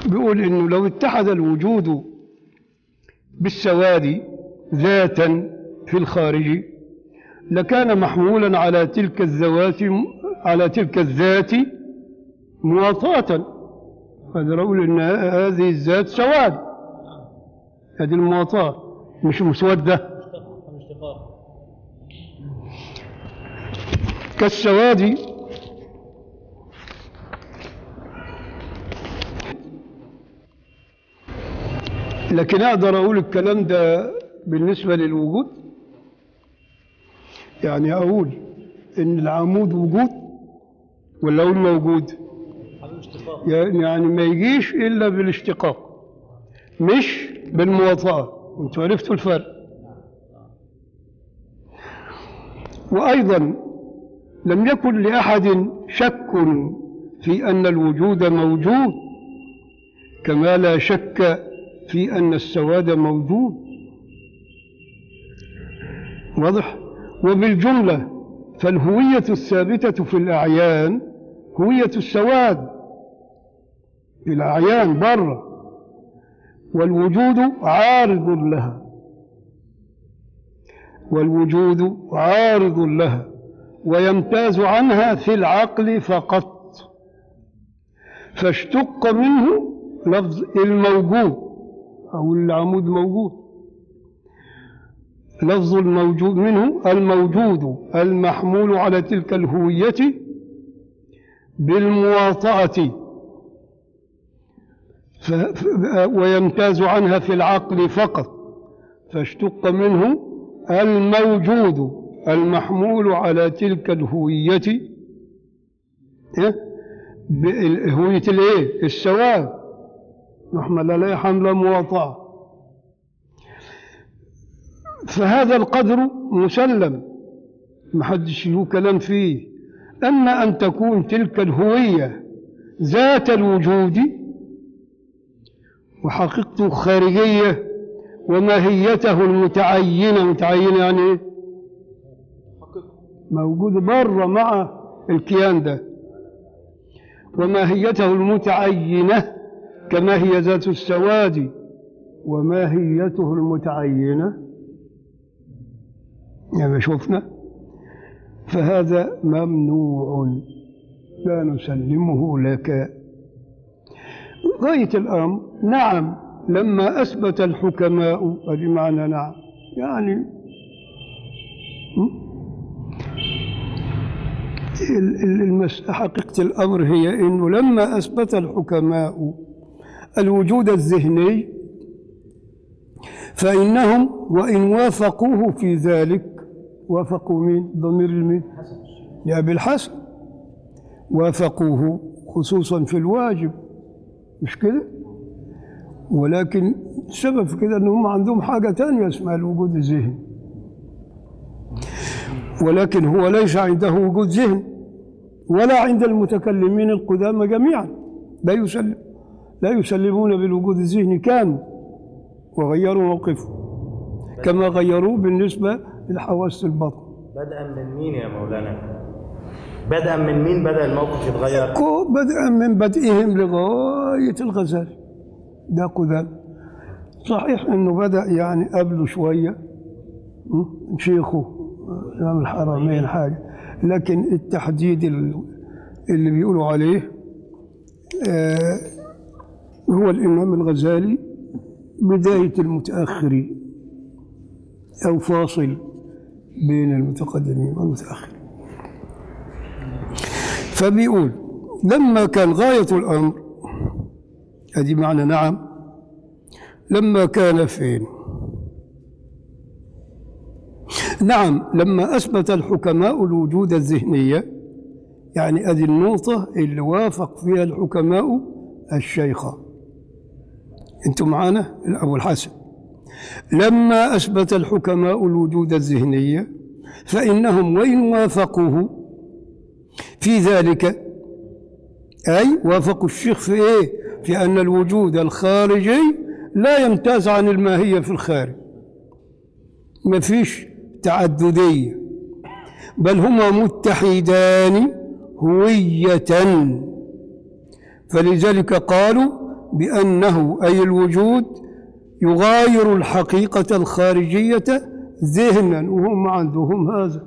بيقول إنه لو اتحد الوجود بالسواد ذاتا في الخارج لكان محمولا على تلك الذوات على تلك الذات مواطاة هذا يقول إن هذه الذات سواد هذه المواطاة مش مسودة اشتقاق كالسواد لكن أقدر أقول الكلام ده بالنسبة للوجود يعني أقول إن العمود وجود ولا أقول موجود حل اشتقاق يعني يعني ما يجيش إلا بالاشتقاق مش بالمواطأة وانتوا عرفتوا الفرق وأيضا لم يكن لأحد شك في أن الوجود موجود كما لا شك في أن السواد موجود واضح وبالجملة فالهوية الثابتة في الأعيان هوية السواد في الأعيان بره والوجود عارض لها والوجود عارض لها ويمتاز عنها في العقل فقط فاشتق منه لفظ الموجود أو العمود موجود لفظ الموجود منه الموجود المحمول على تلك الهوية بالمواطأة ف... ف... ويمتاز عنها في العقل فقط فاشتق منه الموجود المحمول على تلك الهوية إيه؟ ب- هوية الايه السواد يحمل عليه حمل مواطأة فهذا القدر مسلم محدش له كلام فيه أما أن تكون تلك الهوية ذات الوجود وحقيقته خارجية وماهيته المتعينة متعينة يعني إيه؟ موجود بره مع الكيان ده وماهيته المتعينة كما هي ذات السواد وماهيته المتعينة يعني شفنا فهذا ممنوع لا نسلمه لك غاية الأمر نعم لما أثبت الحكماء هذه معنى نعم يعني م? ال- ال- المس- حقيقة الأمر هي أنه لما أثبت الحكماء الوجود الذهني فإنهم وإن وافقوه في ذلك وافقوا مين ضمير المين لأبي الحسن وافقوه خصوصا في الواجب مش كده ولكن السبب في كده أنهم عندهم حاجة تانية اسمها الوجود الذهني ولكن هو ليس عنده وجود ذهن ولا عند المتكلمين القدامى جميعا لا يسلم لا يسلمون بالوجود الذهني كانوا وغيروا موقفه كما غيروه بالنسبة لحواس البطن بدءا من مين يا مولانا بدءا من مين بدأ الموقف يتغير كو- بدءا من بدئهم لغاية الغزالي ده قدام صحيح انه بدأ يعني قبله شوية م? شيخه امام الحرمين حاجة لكن التحديد ال- اللي بيقولوا عليه آه، هو الإمام الغزالي بداية المتأخرين أو فاصل بين المتقدمين والمتأخرين فبيقول لما كان غاية الأمر هذه معنى نعم لما كان فين نعم لما أثبت الحكماء الوجود الذهنية يعني هذه النقطة اللي وافق فيها الحكماء الشيخة أنتم معنا أبو الحسن لما أثبت الحكماء الوجود الذهنية فإنهم وإن وافقوه في ذلك أي وافقوا الشيخ في إيه؟ في أن الوجود الخارجي لا يمتاز عن الماهية في الخارج ما فيش تعددية بل هما متحدان هوية فلذلك قالوا بأنه أي الوجود يغاير الحقيقة الخارجية ذهنا وهم عندهم هذا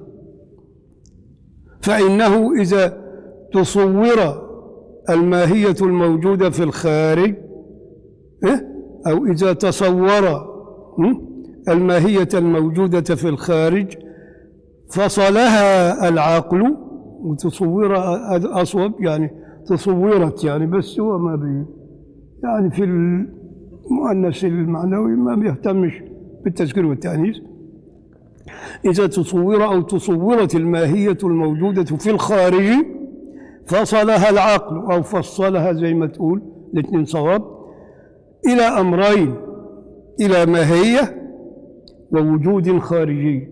فإنه إذا تصور الماهية الموجودة في الخارج إيه؟ أو إذا تصور م? الماهية الموجودة في الخارج فصلها العقل وتصور أصوب يعني تصورت يعني بس هو ما بي يعني في المؤنث المعنوي ما بيهتمش بالتذكير والتأنيث إذا تصور أو تصورت الماهية الموجودة في الخارج فصلها العقل أو فصلها زي ما تقول الاثنين صواب إلى أمرين إلى ماهية ووجود خارجي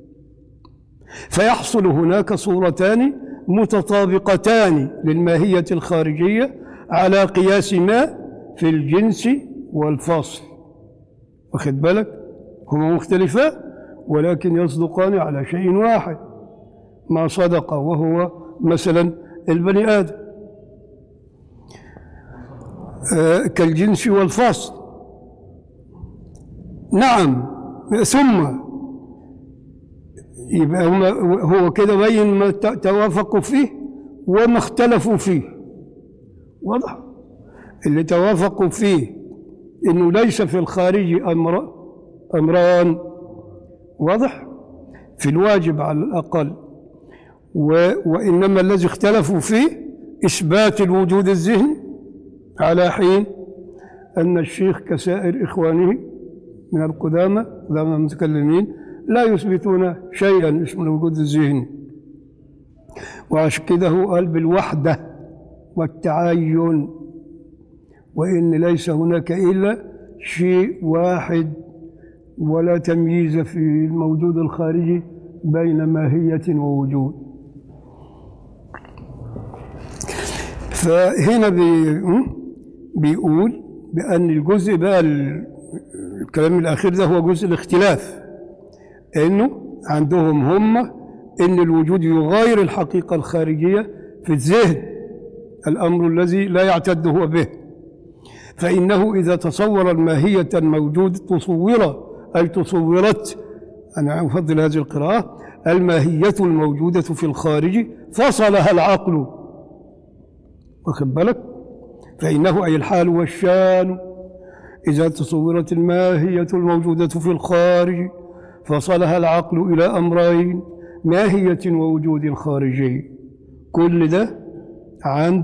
فيحصل هناك صورتان متطابقتان للماهية الخارجية على قياس ما في الجنس والفصل واخد بالك هما مختلفان ولكن يصدقان على شيء واحد ما صدق وهو مثلا البني آدم آه، كالجنس والفصل نعم ثم يبقى هما هو كده بين ما ت- توافقوا فيه وما اختلفوا فيه واضح اللي توافقوا فيه انه ليس في الخارج امر امران واضح في الواجب على الاقل و وانما الذي اختلفوا فيه اثبات الوجود الذهني على حين ان الشيخ كسائر اخوانه من القدامى قدامى المتكلمين لا يثبتون شيئا اسمه الوجود الذهني وعشان كده هو قال بالوحدة والتعين وإن ليس هناك إلا شيء واحد ولا تمييز في الموجود الخارجي بين ماهية ووجود فهنا بي بيقول بأن الجزء بقى ال- الكلام الأخير ده هو جزء الاختلاف انه عندهم هم ان الوجود يغاير الحقيقه الخارجيه في الذهن الامر الذي لا يعتد هو به فانه اذا تصور الماهيه الموجود تصور اي تصورت انا افضل هذه القراءه الماهيه الموجوده في الخارج فصلها العقل واخد بالك فانه اي الحال والشان إذا تصورت الماهية الموجودة في الخارج فصلها العقل إلى أمرين ماهية ووجود خارجي كل ده عند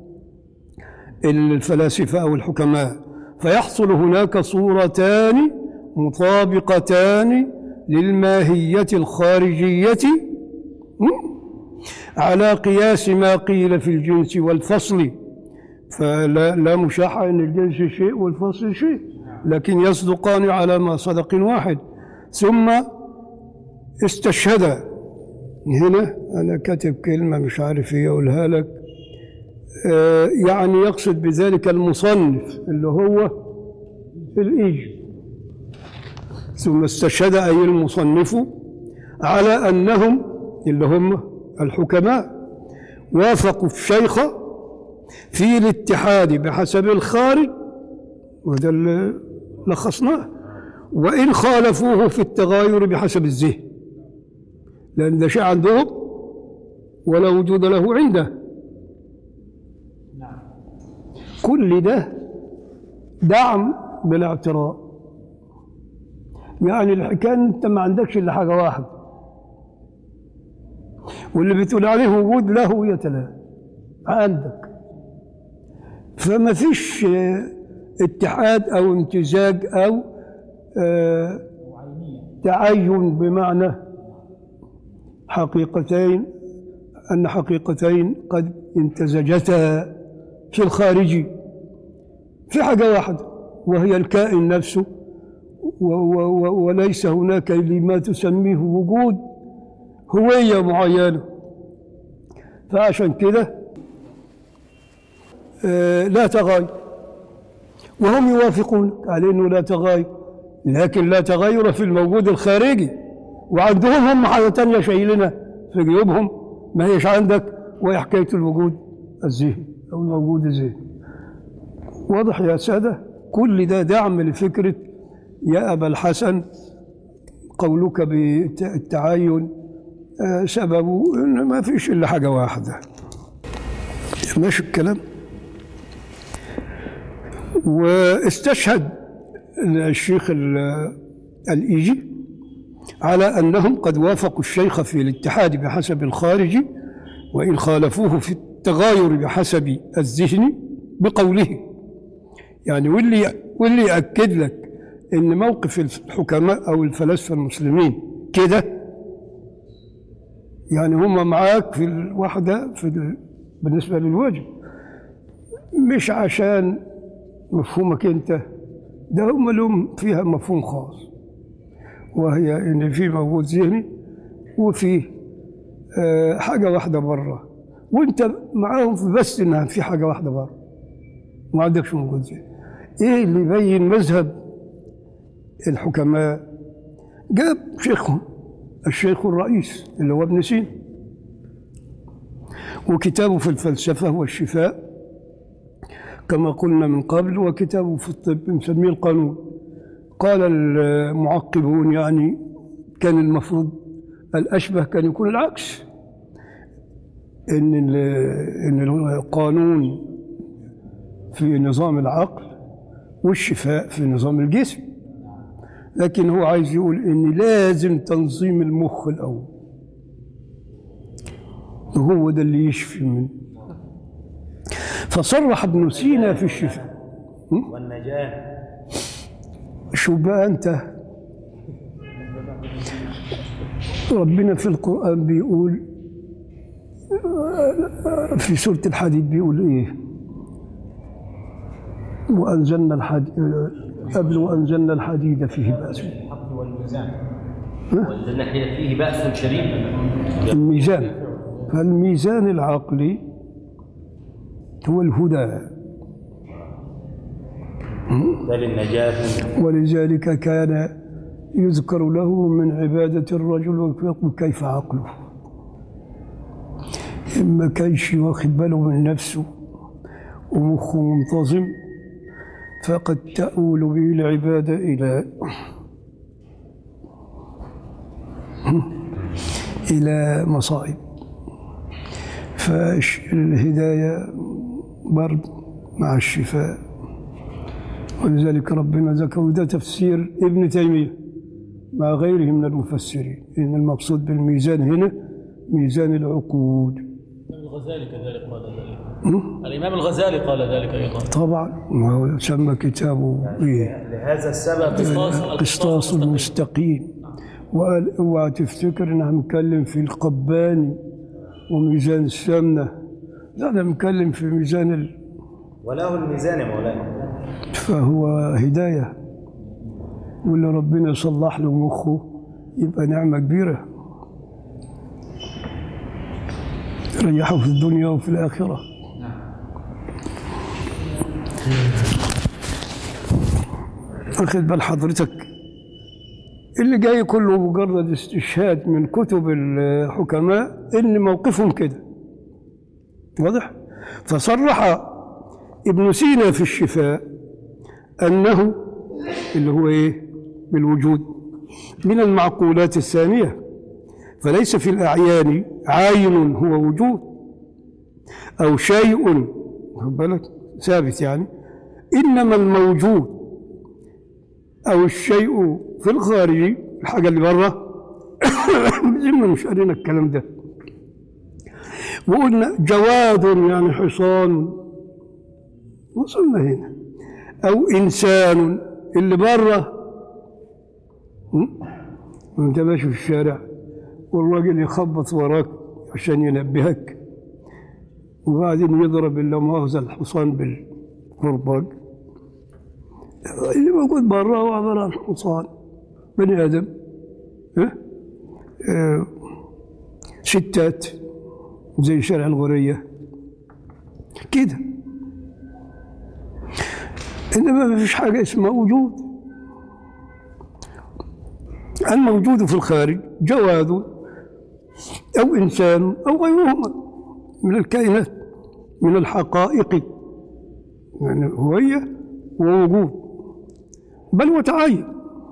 الفلاسفة أو الحكماء فيحصل هناك صورتان مطابقتان للماهية الخارجية م? على قياس ما قيل في الجنس والفصل فلا لا مشاحة أن الجنس شيء والفصل شيء لكن يصدقان على ما صدق واحد ثم استشهد هنا أنا كاتب كلمة مش عارف هي أقولها لك آه، يعني يقصد بذلك المصنف اللي هو الإيج ثم استشهد أي المصنف على أنهم اللي هم الحكماء وافقوا الشيخ في الاتحاد بحسب الخارج وده اللي لخصناه وإن خالفوه في التغاير بحسب الذهن لأن ده شيء عندهم ولا وجود له عنده كل ده دعم بالاعتراض يعني الحكاية إن انت ما عندكش الا حاجه واحده واللي بتقول عليه وجود له يتلا عندك فما فيش آه، اتحاد او امتزاج او آه، تعين بمعنى حقيقتين ان حقيقتين قد امتزجتا في الخارج في حاجه واحده وهي الكائن نفسه و- و- و- وليس هناك لما تسميه وجود هويه معينه فعشان كده آه، لا تغاير وهم يوافقون على انه لا تغاير لكن لا تغير في الموجود الخارجي وعندهم هم حاجه تانية شايلينها في جيوبهم ما هيش عندك وهي حكايه الوجود الذهني او الموجود الذهني واضح يا سادة كل ده دعم لفكرة يا أبا الحسن قولك بالتعين آه، سببه إن ما فيش إلا حاجة واحدة ماشي الكلام واستشهد الشيخ ال- الإيجي على أنهم قد وافقوا الشيخ في الاتحاد بحسب الخارج وإن خالفوه في التغاير بحسب الذهن بقوله يعني واللي واللي يأكد لك إن موقف الحكماء أو الفلاسفة المسلمين كده يعني هم معاك في الوحدة في ال... بالنسبة للواجب مش عشان مفهومك أنت ده هم لهم فيها مفهوم خاص وهي إن في موجود ذهني وفي آه، حاجة واحدة بره وأنت معاهم في بس إنها في حاجة واحدة بره ما عندكش موجود ذهني إيه اللي يبين مذهب الحكماء جاب شيخهم الشيخ الرئيس اللي هو ابن سينا وكتابه في الفلسفة هو الشفاء كما قلنا من قبل وكتابه في الطب مسميه القانون قال المعقبون يعني كان المفروض الأشبه كان يكون العكس إن ال- إن القانون في نظام العقل والشفاء في نظام الجسم لكن هو عايز يقول ان لازم تنظيم المخ الاول هو ده اللي يشفي منه فصرح ابن سينا في الشفاء والنجاة شو بقى انت ربنا في القرآن بيقول في سورة الحديد بيقول ايه وأنزلنا الحديد قبل وأنزلنا الحديد فيه بأس الحق والميزان والذين حين فيه بأس شديد الميزان فالميزان العقلي هو الهدى ده للنجاة ولذلك كان يذكر له من عبادة الرجل ويقول كيف عقله إما كانش واخد باله من نفسه ومخه منتظم فقد تؤول به العبادة إلى إلى مصائب فالهداية برد مع الشفاء ولذلك ربنا ذكر وده تفسير ابن تيمية مع غيره من المفسرين إن المقصود بالميزان هنا ميزان العقول الغزالي كذلك قال ذلك الإمام الغزالي قال ذلك أيضا طبعا ما هو سمى كتابه إيه لهذا السبب قسطاس قسطاس المستقيم وقال اوعى تفتكر ان هنتكلم في القباني وميزان السمنه لا انا بنتكلم في ميزان ال... وله الميزان يا مولانا فهو هدايه واللي ربنا يصلح له مخه يبقى نعمه كبيره ريحه في الدنيا وفي الاخره واخد بال حضرتك اللي جاي كله مجرد استشهاد من كتب الحكماء ان موقفهم كده واضح فصرح ابن سينا في الشفاء انه اللي هو ايه بالوجود من المعقولات الثانيه فليس في الاعيان عاين هو وجود او شيء خد بالك ثابت يعني انما الموجود أو الشيء في الخارج الحاجة اللي بره زي ما مش قارينا الكلام ده وقلنا جواد يعني حصان وصلنا هنا أو إنسان اللي بره م? وانت ماشي في الشارع والراجل يخبط وراك عشان ينبهك وبعدين يضرب الا مؤاخذة الحصان بالكرباج اللي موجود برا هو عبارة عن حصان بني آدم ها؟ آه، ستات زي شارع الغورية كده إنما ما فيش حاجة اسمها وجود الموجود في الخارج جواد أو إنسان أو غيرهما من الكائنات من الحقائق يعني هوية ووجود بل وتعين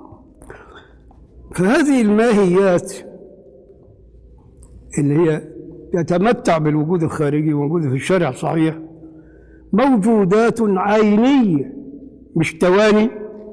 فهذه الماهيات اللي هي يتمتع بالوجود الخارجي ووجوده في الشارع صحيح موجودات عينية مش تواني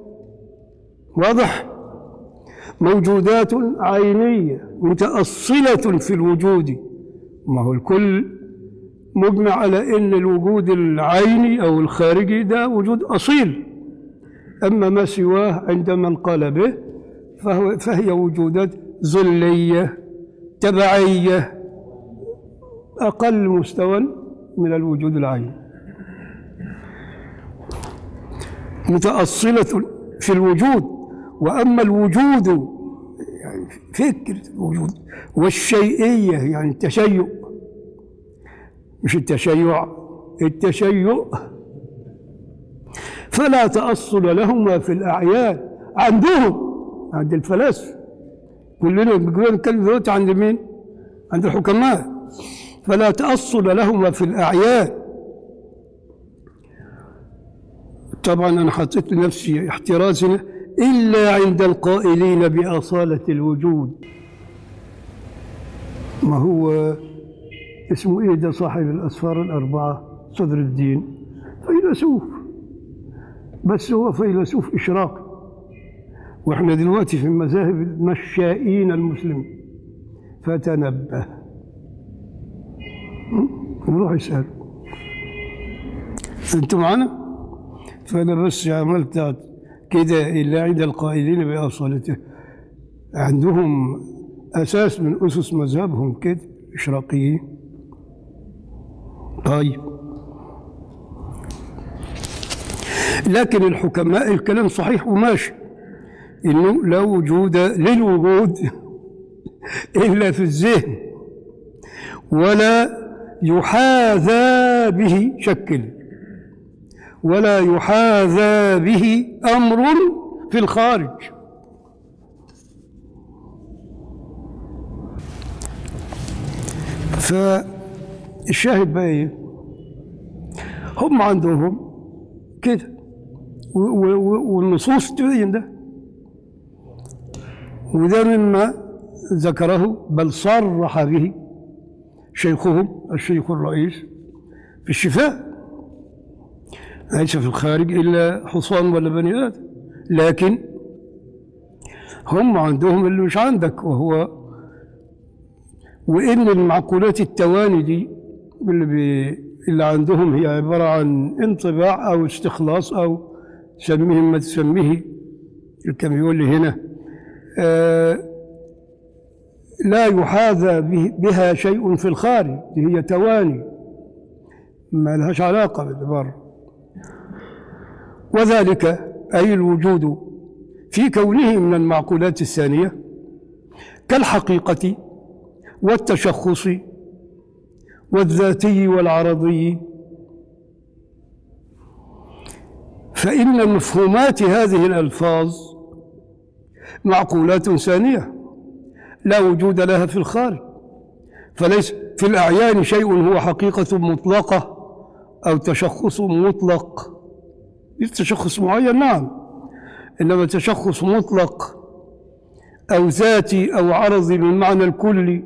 واضح موجودات عينية متأصلة في الوجود ما هو الكل مجمع على ان الوجود العيني او الخارجي ده وجود اصيل اما ما سواه عندما انقال به فهو فهي وجودات ظليه تبعيه اقل مستوى من الوجود العيني متاصله في الوجود واما الوجود يعني فكره الوجود والشيئيه يعني التشيؤ مش التشيع التشيع فلا تأصل لهما في الأعيان عندهم عند الفلاسفة كلنا بنقول نتكلم دلوقتي عند مين؟ عند الحكماء فلا تأصل لهما في الأعيان طبعا أنا حطيت لنفسي احترازنا إلا عند القائلين بأصالة الوجود ما هو اسمه ايه ده صاحب الاسفار الاربعه صدر الدين فيلسوف بس هو فيلسوف اشراقي واحنا دلوقتي في مذاهب المشائين المسلمين فتنبه نروح يسأل انتوا معانا فانا بس عملت كده الا عند القائلين باصالته عندهم اساس من اسس مذهبهم كده اشراقيين طيب لكن الحكماء الكلام صحيح وماشي انه لا وجود للوجود الا في الذهن ولا يحاذى به شكل ولا يحاذى به امر في الخارج فالشاهد بقى ايه هم عندهم كده و- و- و- والنصوص تبين ده وده مما ذكره بل صرح به شيخهم الشيخ الرئيس في الشفاء ليس في الخارج إلا حصان ولا بني آدم لكن هم عندهم اللي مش عندك وهو وإن المعقولات التواني دي اللي, بي اللي عندهم هي عبارة عن انطباع أو استخلاص أو سميه ما تسميه كما يقول لي هنا آه لا يحاذى به- بها شيء في الخارج دي هي تواني ما لهاش علاقة بالبر وذلك أي الوجود في كونه من المعقولات الثانية كالحقيقة والتشخص والذاتي والعرضي فإن مفهومات هذه الألفاظ معقولات ثانية لا وجود لها في الخارج فليس في الأعيان شيء هو حقيقة مطلقة أو تشخص مطلق تشخص معين نعم إنما تشخص مطلق أو ذاتي أو عرضي بالمعنى الكلي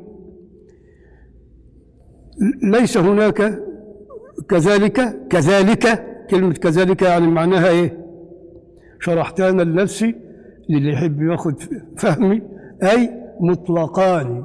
ليس هناك كذلك كذلك كلمة كذلك يعني معناها إيه شرحتها أنا لنفسي للي يحب ياخد فهمي أي مطلقان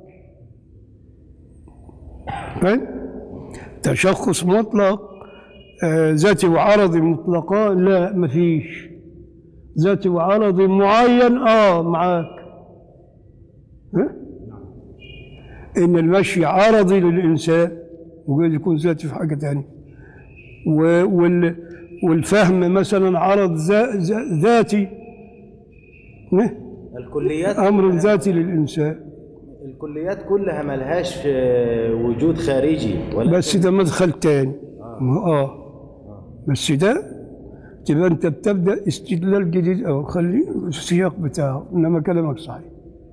فاهم؟ تشخص مطلق آه، ذاتي وعرضي مطلقان لا مفيش ذاتي وعرضي معين اه معاك ها؟ ان المشي عرضي للانسان وقد يكون ذاتي في حاجه ثانيه وال والفهم مثلا عرض ذا- ذا- ذاتي ها؟ الكليات امر ذاتي للانسان الكليات كلها ملهاش في وجود خارجي ولا بس ده مدخل تاني اه بس ده تبقى انت بتبدا استدلال جديد او خلي السياق بتاعه انما كلامك صحيح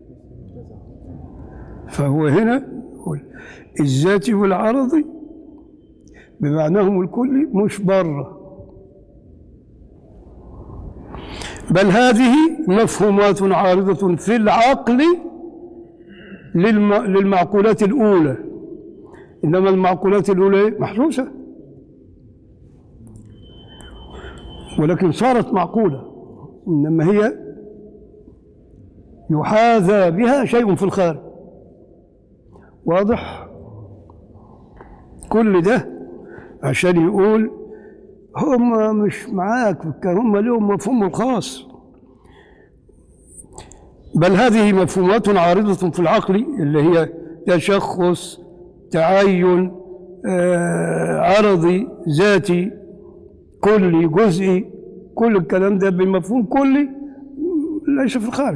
فهو هنا هو الذاتي والعرضي بمعناهم الكلي مش بره بل هذه مفهومات عارضة في العقل للم... للمعقولات الأولى إنما المعقولات الأولى محسوسة ولكن صارت معقولة إنما هي يحاذى بها شيء في الخارج واضح كل ده عشان يقول هم مش معاك كان هم لهم مفهوم الخاص بل هذه مفهومات عارضة في العقل اللي هي تشخص تعين آه، عرضي ذاتي كلي جزئي كل الكلام ده بمفهوم كلي ليس في الخارج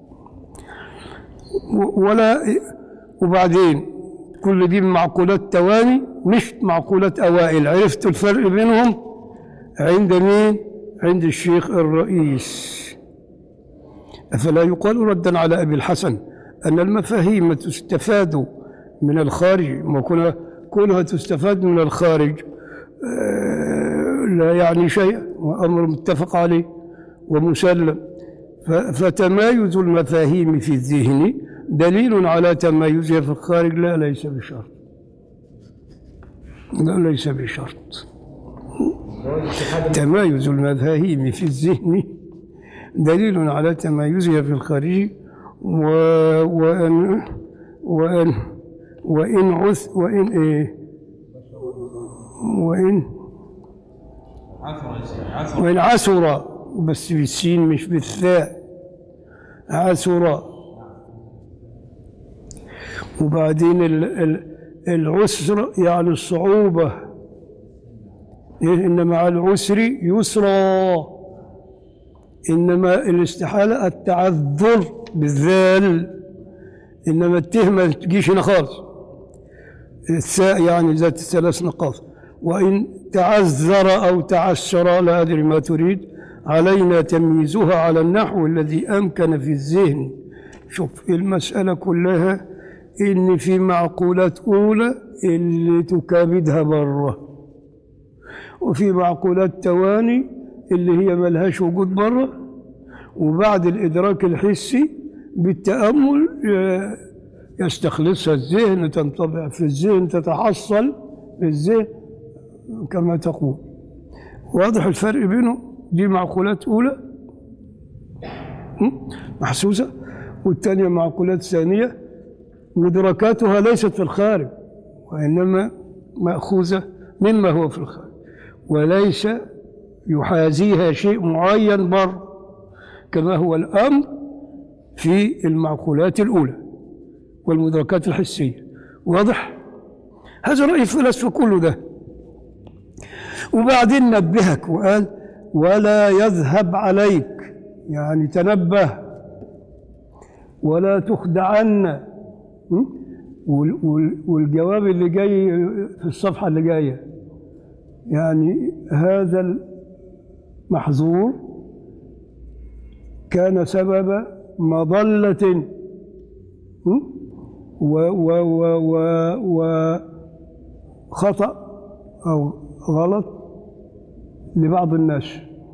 و- ولا وبعدين كل دي معقولات تواني مش معقولات أوائل عرفت الفرق بينهم عند مين؟ عند الشيخ الرئيس أفلا يقال ردا على أبي الحسن أن المفاهيم تستفاد من الخارج ما كنا- كونها تستفاد من الخارج آه، لا يعني شيء وأمر متفق عليه ومسلم ف- فتمايز المفاهيم في الذهن دليل على تمايزها في الخارج لا ليس بشرط لا ليس بشرط تمايز المفاهيم في الذهن دليل على تمايزها في الخارج و... وأن وأن وإن عث وإن إيه وإن وإن عثر بس بالسين مش بالثاء عثر وبعدين ال- ال- العسر يعني الصعوبة إن مع العسر يسرا إنما الاستحالة التعذر بالذال إنما التهمة ما تجيش هنا خالص الثاء يعني ذات الثلاث نقاط وإن تعذر أو تعسر لا أدري ما تريد علينا تمييزها على النحو الذي أمكن في الذهن شوف المسألة كلها إن في معقولات أولى اللي تكابدها بره وفي معقولات تواني اللي هي ملهاش وجود بره وبعد الإدراك الحسي بالتأمل آه، يستخلصها الذهن تنطبع في الذهن تتحصل في الذهن كما تقول واضح الفرق بينه دي معقولات أولى م? محسوسة والثانية معقولات ثانية مدركاتها ليست في الخارج وإنما مأخوذة مما هو في الخارج وليس يحازيها شيء معين بر كما هو الأمر في المعقولات الأولى والمدركات الحسية واضح؟ هذا رأي الفلاسفة كله ده وبعدين نبهك وقال ولا يذهب عليك يعني تنبه ولا تخدعن م? وال- وال- والجواب اللي جاي في الصفحة اللي جاية يعني هذا المحظور كان سبب مضلة م? و و و و وخطأ أو غلط لبعض الناس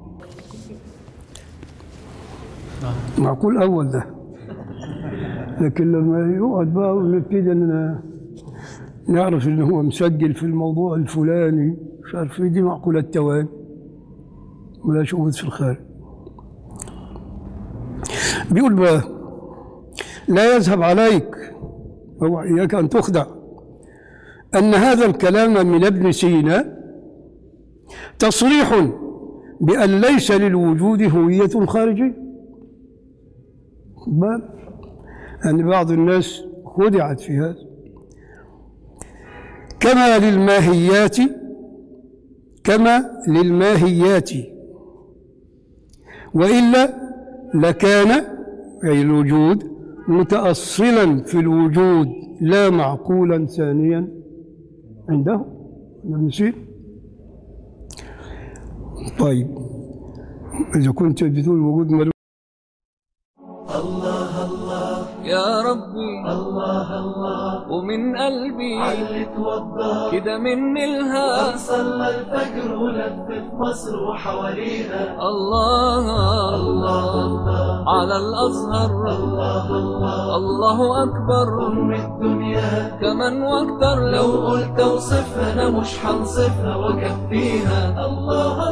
معقول أول ده لكن لما يقعد بقى ونبتدي ان نعرف ان هو مسجل في الموضوع الفلاني مش عارف ايه دي معقولة توان ولا شغل في الخارج بيقول بقى لا يذهب عليك هو إياك أن تخدع أن هذا الكلام من ابن سينا تصريح بأن ليس للوجود هوية خارجية بل أن بعض الناس خدعت في هذا كما للماهيات كما للماهيات وإلا لكان أي الوجود متأصلا في الوجود لا معقولا ثانيا عنده ابن سينا طيب إذا كنت بتقول وجود ملوك يا ربي الله الله ومن قلبي علي توضى كده مني الها صلى الفجر ولف في مصر وحواليها الله الله الله على الأزهر الله الله الله أكبر أم الدنيا كمان واكتر لو لو قلت اوصفها انا مش هنصفها واكفيها الله